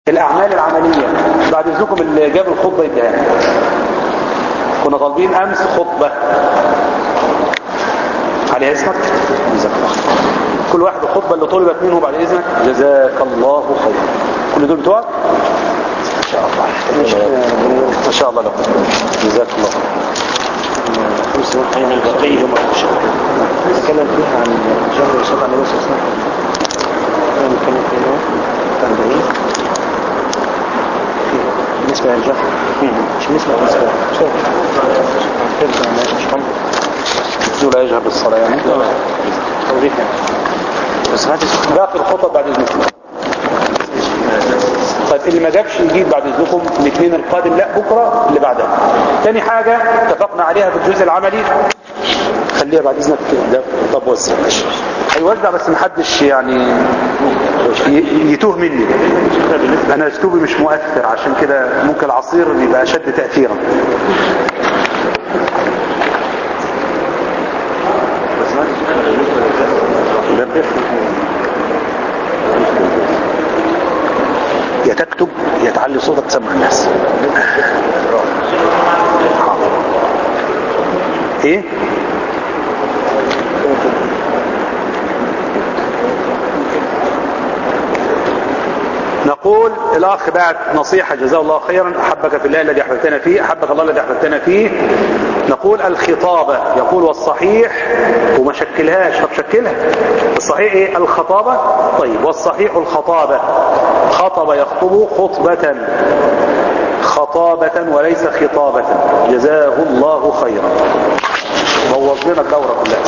الأعمال العملية بعد إذنكم اللي جاب الخطبة يديها كنا طالبين أمس خطبة عليها اسمك جزاك الله خير كل واحد الخطبة اللي طلبت منه بعد إذنك جزاك الله خير كل دول بتوعك ما شاء الله ما شاء الله لكم جزاك الله خير أين البقية نتكلم فيها عن جهر الصلاة عليه الصلاة والسلام نتكلم فيها عن بعيد بالنسبة للجهر مش بالنسبة للصلاة شوف ترجع مش هم لا يجهر بالصلاة يعني توضيح يعني بس هذه باقي الخطب بعد إذنكم طيب اللي ما جابش يجيب بعد إذنكم الاثنين القادم لا بكرة اللي بعدها تاني حاجة اتفقنا عليها في الجزء العملي خليها بعد إذنك ده طب وزع ماشي هيوزع بس محدش يعني ي- يتوه مني انا اسلوبي مش مؤثر عشان كده ممكن العصير يبقى اشد تأثيرا يا تكتب يا تعلي صوتك تسمع الناس ايه نقول الاخ بعت نصيحة جزاه الله خيرا احبك في الله الذي احببتنا فيه احبك الله الذي احببتنا فيه نقول الخطابة يقول والصحيح وما شكلهاش طب شكلها الصحيح ايه الخطابة طيب والصحيح الخطابة خطب يخطب خطبة خطابة وليس خطابة جزاه الله خيرا بوظ لنا الدورة كلها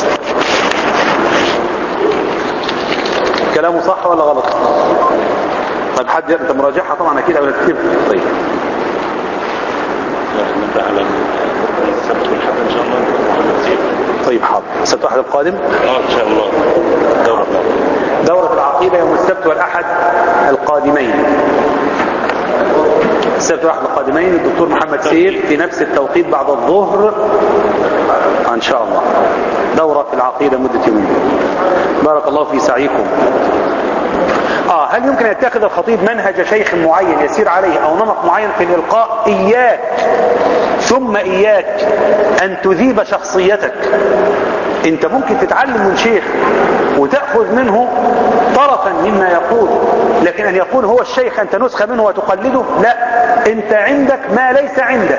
كلامه صح ولا غلط طيب حد انت مراجعها طبعا اكيد قبل كتير طيب نبدأ على السبت والحد إن شاء الله محمد سيد طيب حاضر السبت واحد القادم اه إن شاء الله دورة دورة العقيدة يوم السبت والأحد القادمين السبت والأحد القادمين الدكتور محمد سيف في نفس التوقيت بعد الظهر إن شاء الله دورة في العقيدة مدة يومين بارك الله في سعيكم آه هل يمكن أن يتخذ الخطيب منهج شيخ معين يسير عليه أو نمط معين في الإلقاء إياك ثم إياك أن تذيب شخصيتك انت ممكن تتعلم من شيخ وتأخذ منه طرفا مما يقول لكن ان يكون هو الشيخ انت نسخة منه وتقلده لا انت عندك ما ليس عنده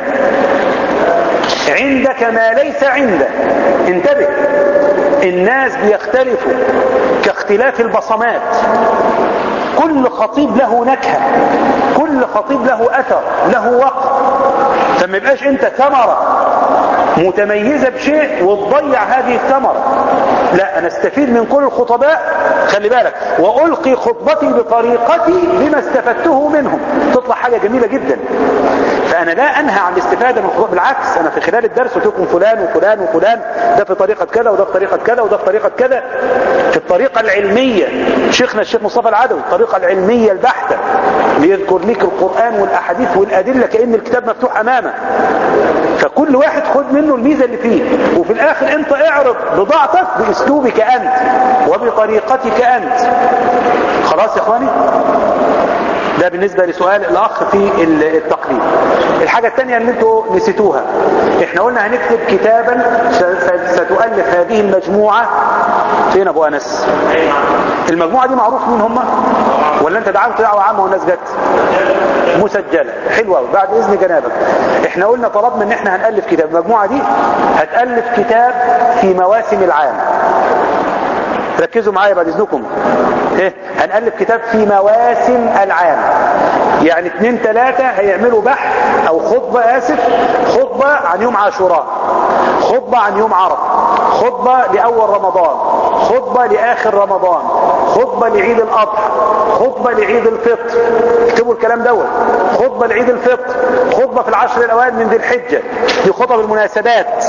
عندك ما ليس عنده انتبه الناس بيختلفوا كاختلاف البصمات كل خطيب له نكهة كل خطيب له اثر له وقت فما يبقاش انت ثمرة متميزة بشيء وتضيع هذه الثمرة لا انا استفيد من كل الخطباء خلي بالك والقي خطبتي بطريقتي بما استفدته منهم تطلع حاجة جميلة جدا فانا لا انهى عن الاستفادة من الخطباء بالعكس انا في خلال الدرس قلت لكم فلان وفلان وفلان ده في طريقة كذا وده في طريقة كذا وده في طريقة كذا في الطريقة العلمية شيخنا الشيخ مصطفى العدوي الطريقة العلمية البحتة بيذكر لك القرآن والاحاديث والادلة كأن الكتاب مفتوح امامه فكل واحد خد منه الميزة اللي فيه وفي الاخر انت اعرض بضاعتك باسلوبك انت وبطريقتك انت خلاص يا اخواني ده بالنسبة لسؤال الاخ في التقليد الحاجة الثانية اللي انتوا نسيتوها احنا قلنا هنكتب كتابا ستؤلف هذه المجموعة فين ابو انس المجموعة دي معروف مين هم ولا انت دعوت دعوة عامة والناس جت مسجلة حلوة بعد اذن جنابك احنا قلنا طلبنا ان احنا هنألف كتاب المجموعة دي هتألف كتاب في مواسم العام ركزوا معايا بعد اذنكم ايه هنألف كتاب في مواسم العام يعني اتنين تلاتة هيعملوا بحث او خطبة اسف خطبة عن يوم عاشوراء خطبة عن يوم عرب خطبة لأول رمضان خطبة لآخر رمضان خطبة لعيد الأضحى خطبة لعيد الفطر اكتبوا الكلام دوت خطبة لعيد الفطر خطبة في العشر الأوائل من ذي الحجة دي خطب المناسبات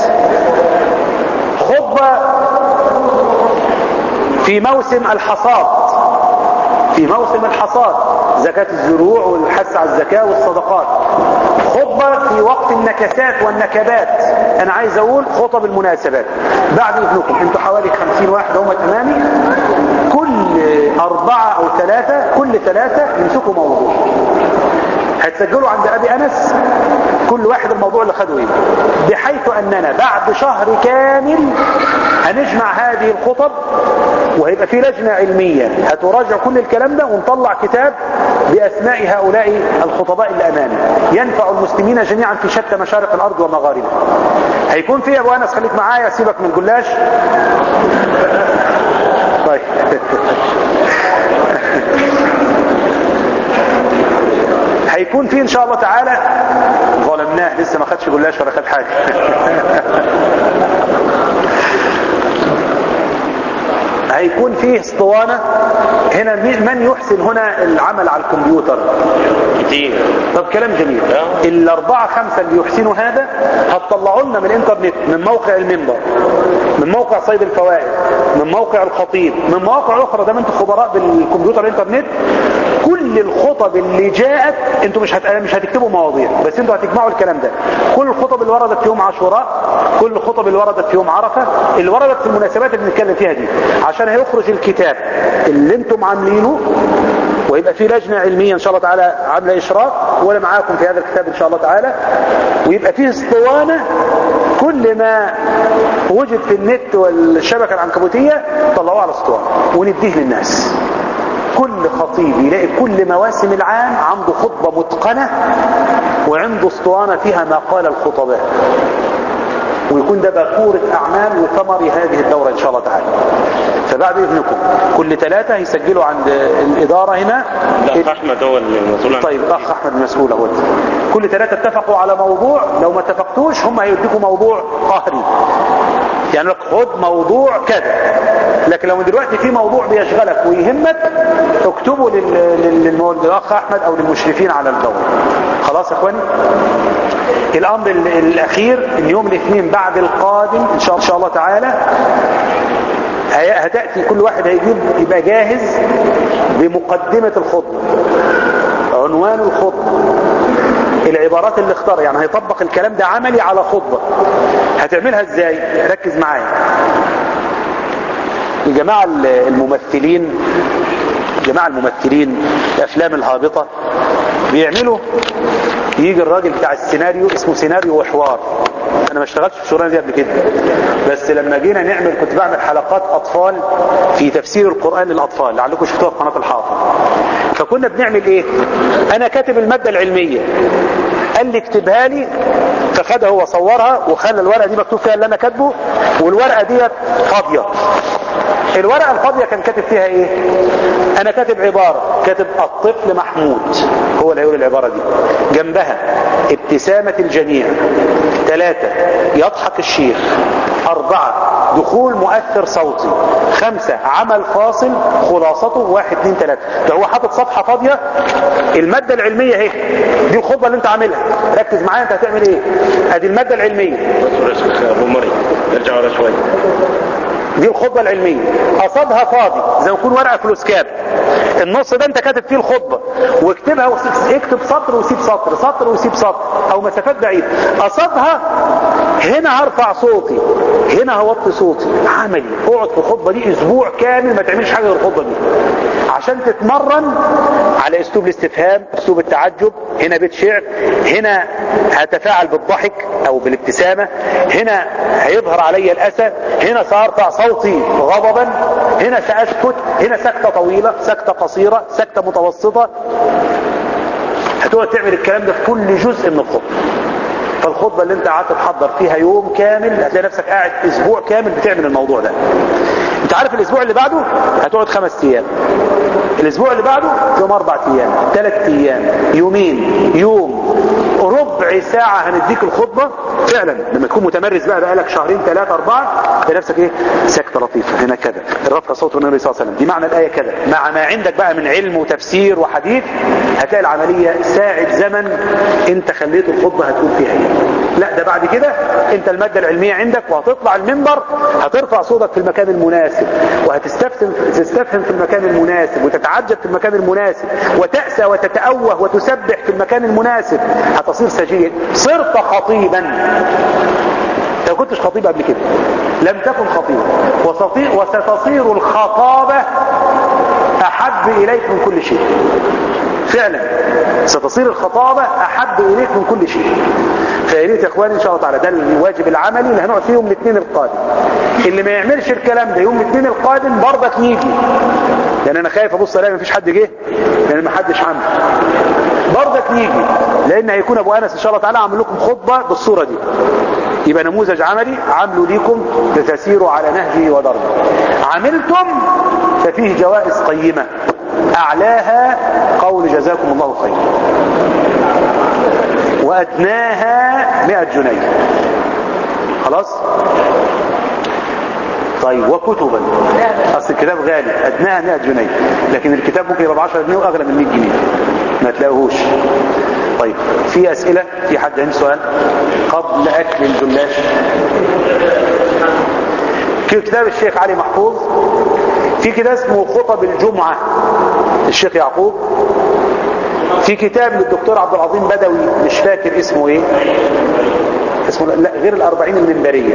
خطبة في موسم الحصاد في موسم الحصاد زكاة الزروع والحث على الزكاة والصدقات خطبة في وقت النكسات والنكبات انا عايز اقول خطب المناسبات بعد اذنكم انتوا حوالي خمسين واحد هم امامي كل اربعة او ثلاثة كل ثلاثة يمسكوا موضوع هتسجلوا عند ابي انس كل واحد الموضوع اللي خده ايه بحيث اننا بعد شهر كامل هنجمع هذه الخطب وهيبقى في لجنة علمية هتراجع كل الكلام ده ونطلع كتاب باسماء هؤلاء الخطباء اللي امامي ينفع المسلمين جميعا في شتى مشارق الارض ومغاربها هيكون في ابو انس خليك معايا سيبك من الجلاش طيب هيكون في ان شاء الله تعالى ظلمناه لسه ما خدش جلاش ولا خد حاجه هيكون فيه اسطوانه هنا من يحسن هنا العمل على الكمبيوتر كتير طب كلام جميل آه. الاربعه خمسه اللي يحسنوا هذا هتطلعوا لنا من الانترنت من موقع المنبر من موقع صيد الفوائد من موقع الخطيب من مواقع اخرى ده انتم خبراء بالكمبيوتر الانترنت كل الخطب اللي جاءت انتوا مش هت... مش هتكتبوا مواضيع بس انتوا هتجمعوا الكلام ده كل الخطب اللي وردت في يوم عاشوراء كل الخطب اللي وردت في يوم عرفه اللي وردت في المناسبات اللي بنتكلم فيها دي عشان هيخرج الكتاب اللي انتم عاملينه ويبقى في لجنة علمية ان شاء الله تعالى عاملة اشراق وانا معاكم في هذا الكتاب ان شاء الله تعالى ويبقى فيه اسطوانة كل ما وجد في النت والشبكة العنكبوتية طلعوه على اسطوانة ونديه للناس كل خطيب يلاقي كل مواسم العام عنده خطبة متقنة وعنده اسطوانة فيها ما قال الخطباء ويكون ده باكورة أعمال وثمر هذه الدورة إن شاء الله تعالى فبعد إذنكم كل ثلاثة هيسجلوا عند الإدارة هنا لا احمد هو المسؤول عن طيب أخ أحمد المسؤول أهو كل ثلاثة اتفقوا على موضوع لو ما اتفقتوش هم هيديكوا موضوع قهري يعني لك خد موضوع كذا لكن لو دلوقتي في موضوع بيشغلك ويهمك اكتبه لل... لل... للأخ أحمد أو للمشرفين على الدورة خلاص يا اخواني الامر ال- الاخير اليوم الاثنين بعد القادم ان شاء, إن شاء الله تعالى هي- هتأتي كل واحد هيجيب يبقى جاهز بمقدمة الخطبة عنوان الخطبة العبارات اللي اختار يعني هيطبق الكلام ده عملي على خطبة هتعملها ازاي ركز معايا الجماعة الممثلين جماعة الممثلين الافلام الهابطة بيعملوا يجي الراجل بتاع السيناريو اسمه سيناريو وحوار انا ما اشتغلتش في الشغلانه دي قبل كده بس لما جينا نعمل كنت بعمل حلقات اطفال في تفسير القران للاطفال لعلكم شفتوها في قناه الحافظ فكنا بنعمل ايه انا كاتب الماده العلميه قال لي اكتبها لي فخدها هو صورها وخلى الورقه دي مكتوب فيها اللي انا كاتبه والورقه ديت فاضيه الورقه الفاضيه كان كاتب فيها ايه انا كاتب عباره كاتب الطفل محمود هو اللي هيقول العباره دي جنبها ابتسامه الجميع ثلاثه يضحك الشيخ اربعه دخول مؤثر صوتي خمسة عمل فاصل خلاصته واحد اتنين تلاتة ده هو حاطط صفحة فاضية المادة العلمية اهي دي الخطبة اللي انت عاملها ركز معايا انت هتعمل ايه ادي المادة العلمية ابو مريم ارجع ورا شويه دي الخطبة العلمية قصدها فاضي زي ما يكون ورقة فلوسكاب النص ده انت كاتب فيه الخطبة واكتبها وس- اكتب سطر وسيب سطر سطر وسيب سطر او مسافات بعيدة قصدها هنا هرفع صوتي هنا هوطي صوتي عملي اقعد في الخطبة دي اسبوع كامل ما تعملش حاجة غير الخطبة دي عشان تتمرن على اسلوب الاستفهام اسلوب التعجب هنا بيت شعر هنا هتفاعل بالضحك او بالابتسامة هنا هيظهر علي الاسى هنا سارفع صوتي غضبا هنا ساسكت هنا سكتة طويلة سكتة قصيرة سكتة متوسطة هتقعد تعمل الكلام ده في كل جزء من الخطبة فالخطبة اللي انت قعدت تحضر فيها يوم كامل هتلاقي نفسك قاعد اسبوع كامل بتعمل الموضوع ده انت عارف الاسبوع اللي بعده هتقعد خمس ايام الاسبوع اللي بعده يوم اربع ايام ثلاث ايام يومين يوم ربع ساعة هنديك الخطبة فعلا لما تكون متمرس بقى بقالك شهرين ثلاثة أربعة تلاقي نفسك إيه سكتة لطيفة هنا كذا الرفع صوت النبي صلى الله عليه وسلم دي معنى الآية كذا مع ما عندك بقى من علم وتفسير وحديث هتلاقي العملية ساعة زمن أنت خليت الخطبة هتكون فيها إيه لا ده بعد كده أنت المادة العلمية عندك وهتطلع المنبر هترفع صوتك في المكان المناسب وهتستفهم تستفهم في المكان المناسب وتتعجب في المكان المناسب وتأسى وتتأوه وتسبح في المكان المناسب هتصير سجيا صرت خطيبا انت ما كنتش خطيب قبل كده لم تكن خطيبا وستطيع- وستصير الخطابة احب اليك من كل شيء فعلا ستصير الخطابة احب اليك من كل شيء فيا ريت يا اخواني ان شاء الله تعالى ده الواجب العملي اللي هنقعد فيه يوم الاثنين القادم اللي ما يعملش الكلام ده يوم الاثنين القادم برضك يجي لان انا خايف ابص الاقي مفيش حد جه لان ما حدش عمل برضك يجي لان هيكون ابو انس ان شاء الله تعالى عامل لكم خطبه بالصوره دي يبقى نموذج عملي عامله ليكم لتسيروا على نهجه ودربه عملتم ففيه جوائز قيمه اعلاها قول جزاكم الله خيرا وادناها 100 جنيه خلاص طيب وكتبا اصل الكتاب غالي ادناها 100 جنيه لكن الكتاب ممكن يبقى ب 10 جنيه واغلى من 100 جنيه ما تلاقوهوش طيب في اسئله في حد عنده سؤال قبل اكل الجلاش في كتاب الشيخ علي محفوظ في كتاب اسمه خطب الجمعه الشيخ يعقوب في كتاب للدكتور عبد العظيم بدوي مش فاكر اسمه ايه اسمه لا غير الاربعين المنبريه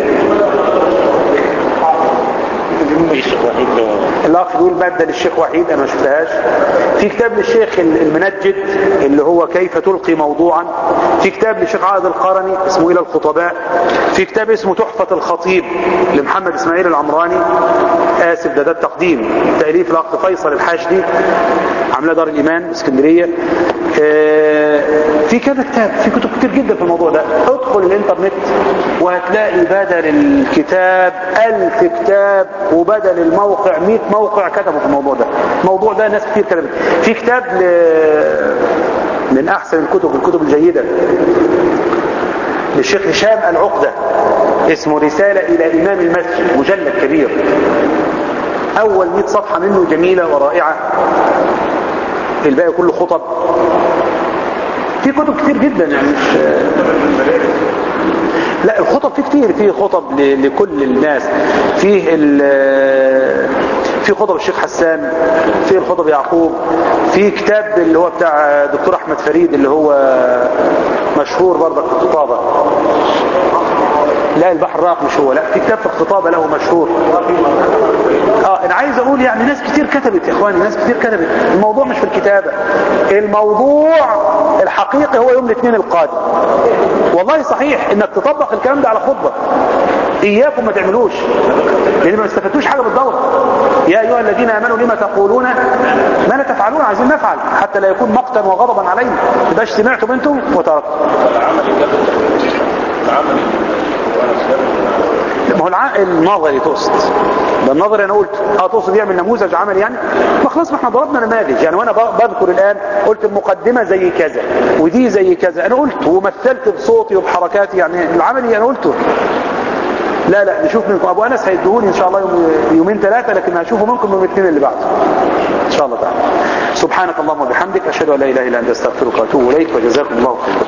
الاخ يقول مادة للشيخ وحيد انا ما شفتهاش في كتاب للشيخ المنجد اللي هو كيف تلقي موضوعا في كتاب للشيخ عائد القرني اسمه الى الخطباء في كتاب اسمه تحفة الخطيب لمحمد اسماعيل العمراني اسف ده ده التقديم تأليف الاخ فيصل الحاشدي عاملاه دار الايمان اسكندرية في كذا كتاب في كتب كتير جدا في الموضوع ده ادخل الانترنت وهتلاقي بدل الكتاب ألف كتاب وبدل الموقع 100 موقع كتبوا في الموضوع ده الموضوع ده ناس كتير كتبت في كتاب ل... من احسن الكتب الكتب الجيدة للشيخ هشام العقدة اسمه رسالة الى امام المسجد مجلد كبير اول 100 صفحة منه جميلة ورائعة الباقي كله خطب في كتب كتير جدا يعني مش لا الخطب في كتير في خطب ل... لكل الناس فيه ال... في خطب الشيخ حسان في الخطب يعقوب في كتاب اللي هو بتاع دكتور احمد فريد اللي هو مشهور برضك في الخطابة لا البحر الراق مش هو لا في كتاب في الخطابة له مشهور اه انا عايز اقول يعني ناس كتير كتبت يا اخواني ناس كتير كتبت الموضوع مش في الكتابة الموضوع الحقيقي هو يوم الاثنين القادم والله صحيح انك تطبق الكلام ده على خطبة اياكم ما تعملوش لان ما استفدتوش حاجة بالدورة يا ايها الذين امنوا لما تقولون ما لا تفعلون عايزين نفعل حتى لا يكون مقتا وغضبا علينا تبقاش سمعتم انتم وتركتم ما هو الع... النظري تقصد ده النظري انا قلت اه تقصد يعمل نموذج عملي يعني ما خلاص ما احنا ضربنا نماذج يعني وانا بذكر الان قلت المقدمة زي كذا ودي زي كذا انا قلت ومثلت بصوتي وبحركاتي يعني العملي انا قلته لا لا نشوف منكم ابو انس هيدهوني ان شاء الله يوم يومين ثلاثة لكن هشوفه منكم يوم الاثنين اللي بعده ان شاء الله تعالى سبحانك اللهم وبحمدك اشهد ان لا اله الا انت استغفرك واتوب اليك وجزاكم الله خيرا